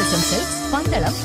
S M silks Pandalam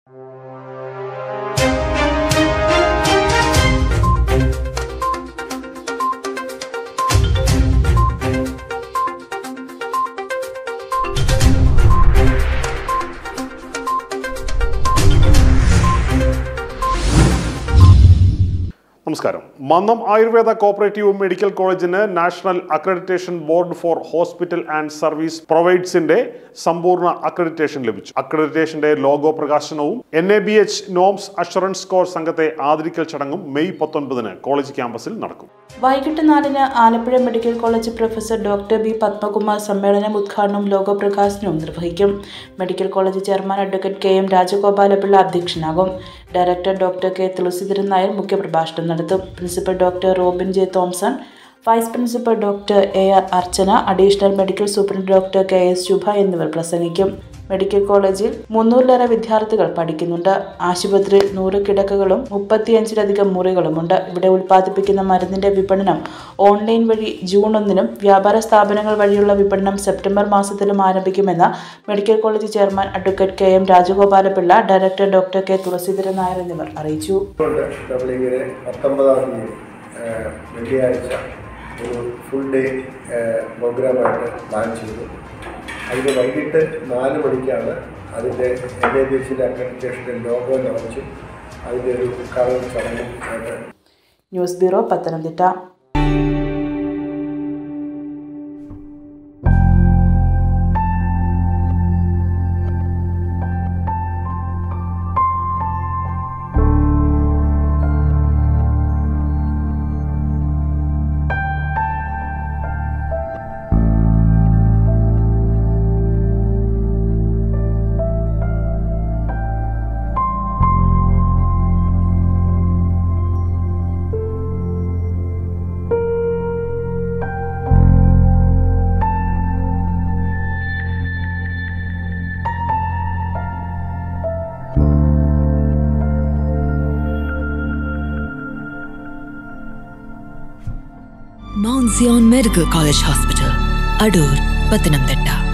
നമസ്കാരം Mannam Ayurveda cooperative medical കോളേജിന് national accreditation board for hospital and service പ്രൊവൈഡ്സിന്റെ സമ്പൂർണ്ണ അക്രഡിറ്റേഷൻ ലഭിച്ചു അക്രഡിറ്റേഷന്റെ ലോഗോ പ്രകാശനവും N A B H norms assurance core സംഘത്തെ ആദരിക്കൽ ചടങ്ങും മെയ് പത്തൊൻപതിന് കോളേജ് ക്യാമ്പസിൽ നടക്കും വൈകിട്ട് നാലിന് Alappuzha medical college professor doctor B Padmakumar സമ്മേളനം ഉദ്ഘാടനവും ലോഗോ പ്രകാശനവും നിർവഹിക്കും medical college chairman advocate K M Rajagopalapillai അധ്യക്ഷനാകും director doctor K Thulaseedharan Nair മുഖ്യപ്രഭാഷണം നടത്തും principal doctor Robin J Thomson vice principal doctor A R Archana additional medical superintendent doctor K S Shubha എന്നിവർ പ്രസംഗിക്കും മെഡിക്കൽ കോളേജിൽ മുന്നൂറിലേറെ വിദ്യാർത്ഥികൾ പഠിക്കുന്നുണ്ട് ആശുപത്രിയിൽ നൂറ് കിടക്കകളും മുപ്പത്തിയഞ്ചിലധികം മുറികളുമുണ്ട് ഇവിടെ ഉൽപ്പാദിപ്പിക്കുന്ന മരുന്നിന്റെ വിപണനം ഓൺലൈൻ വഴി ജൂൺ ഒന്നിനും വ്യാപാര സ്ഥാപനങ്ങൾ വഴിയുള്ള വിപണനം സെപ്റ്റംബർ മാസത്തിലും ആരംഭിക്കുമെന്ന് medical college chairman advocate K M Rajagopalapillai director doctor K Thulaseedharan Nair എന്നിവർ അറിയിച്ചു കൊണ്ട് നമ്മളിങ്ങനെ പത്തൊമ്പതാം തീയതി ആ, വെള്ളിയാഴ്ച ഒരു ഫുൾ ഡേ പ്രോഗ്രാമായിട്ട് പ്ലാൻ ചെയ്തു അതിന് വൈകിട്ട് നാല് മണിക്കാണ് അതിൻ്റെ എൻ എ ബി എച്ചിൻ്റെ അക്രഡിറ്റേഷൻ്റെ ലോഗോ ലോഞ്ചും അതിൻ്റെ ഒരു ഉദ്ഘാടന ചടങ്ങും ആയിട്ട് news bureau Pathanamthitta Mount Zion Medical College Hospital, Adur, Pathanamthitta.